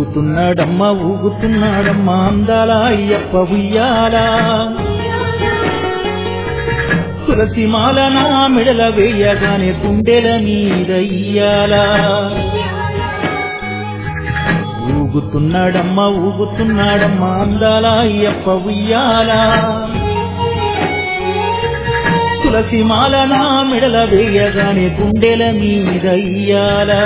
ఊగుతున్నాడమ్మ ఊగుతున్నాడమ్మ అందాల అయ్యప్ప ఉయ్యాలా తులసి మాల నా మెడల వేయగానే గుండెల మీద ఇయ్యాలా ఊగుతున్నాడమ్మ ఊగుతున్నాడమ్మ అందాల అయ్యప్ప ఉయ్యాలా తులసి మాల నా మెడల వేయగానే గుండెల మీద ఇయ్యాలా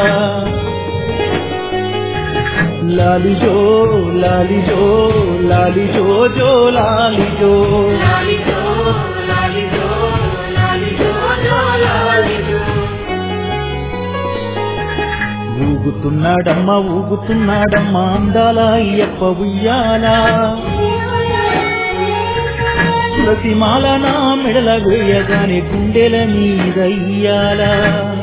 లాలిజో లాలిజో లాలిజో జో లాలిజో లాలిజో లాలిజో లాలిజో లాలిజో ఊగుతున్నాడమ్మ ఊగుతున్నాడమ్మ అందాల అయ్యప్ప ఉయ్యాలా తులసి మాల నా మెడల వేయగానే గుండెల మీద ఇయ్యాలా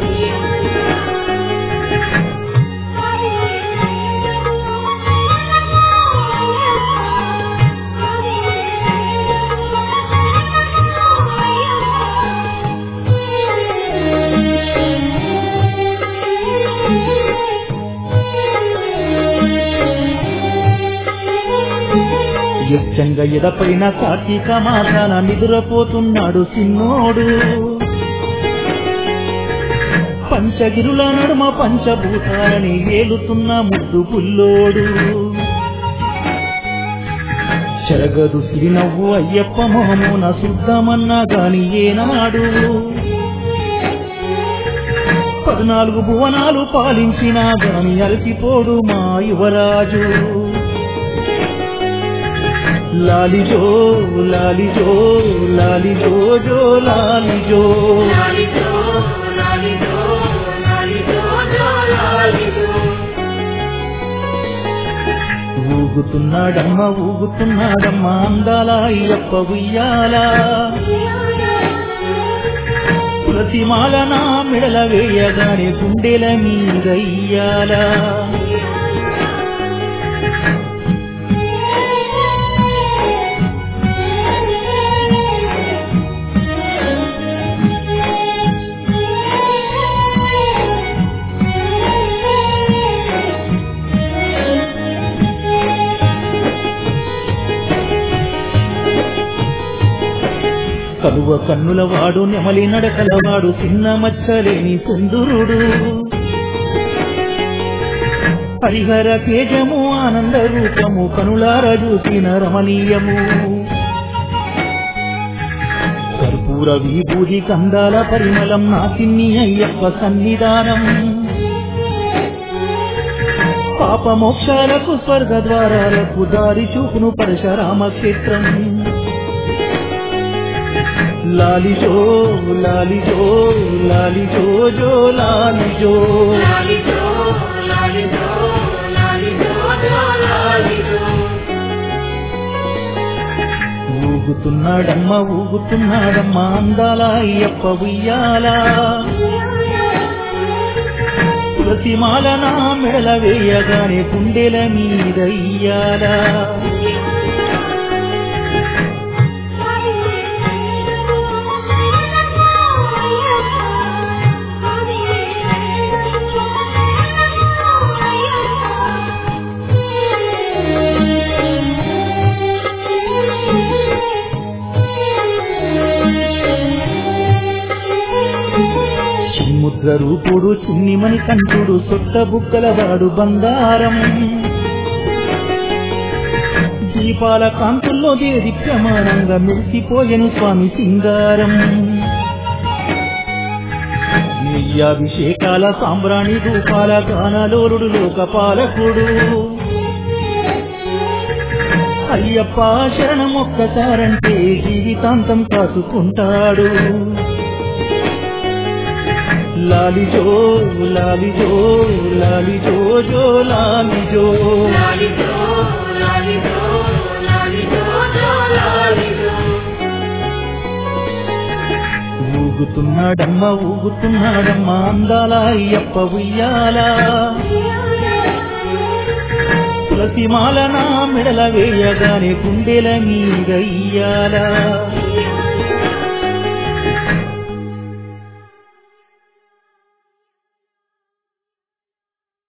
ఎచ్చంగా ఎదపైన కార్తీక మాసాన నిద్రపోతున్నాడు సిన్నోడు పంచగిరుల నడుమ పంచభూతాలని ఏలుతున్న ముద్దు పుల్లోడు చెరగదు సిరినవ్వు అయ్యప్ప మొహమున శుద్ధమన్నా గాని ఏనాడు పద్నాలుగు భువనాలు పాలించినా గాని అలసిపోడు మా యువరాజు లాలిజో లాలిజో లాలిజో జో లాలిజో లాలిజో లాలిజో లాలిజో లాలిజో ఊగుతున్నాడమ్మ ఊగుతున్నాడమ్మ అందాల అయ్యప్ప ఉయ్యాలా తులసి మాల నా మెడల వేయగానే గుండెల మీద ఇయ్యాలా కలువ కన్నుల వాడు నెమలి నడకలవాడు చిన్న మచ్చలేని సుందురుడు హరిహర తేజము ఆనంద రూపము కనులార చూసిన రమణీయము కర్పూర విభూది కందాల పరిమళం నా సిన్ని అయ్యప్ప సన్నిధానం పాప మోక్షాలకు స్వర్గ ద్వారాలకు దారి చూపును పరశురామ క్షేత్రం లాలిజో లాలిజో లాలిజో జో లాలిజో లాలిజో లాలిజో లాలిజో లాలిజో ఊగుతున్నాడమ్మ ఊగుతున్నాడమ్మ అందాల అయ్యప్ప ఉయ్యాలా తులసి మాల నా మెడల వేయగానే గుండెల మీద ఇయ్యాలా చిన్ముద్ర రూపుడు చిన్నిమని కంఠుడు సొట్ట బుగ్గలవాడు బంగారం దీపాల కాంతుల్లో దేది ప్రమాణంగా మెరిసిపోయెను స్వామి సింగారం నెయ్యాభిషేకాల సాంబ్రాణి రూపాల గానలోరుడు లోకపాలకుడు అయ్యప్ప శరణం ఒక్కసారంటే జీవితాంతం కాసుకుంటాడు లాలిజో లాలిజో లాలిజో జో లాలిజో లాలిజో లాలిజో లాలిజో లాలిజో ఊగుతున్నాడమ్మ ఊగుతున్నాడమ్మ అందాల అయ్యప్ప ఉయ్యాలా తులసి మాల నా మెడల వేయగానే గుండెల మీద ఇయ్యాలా లాలిజో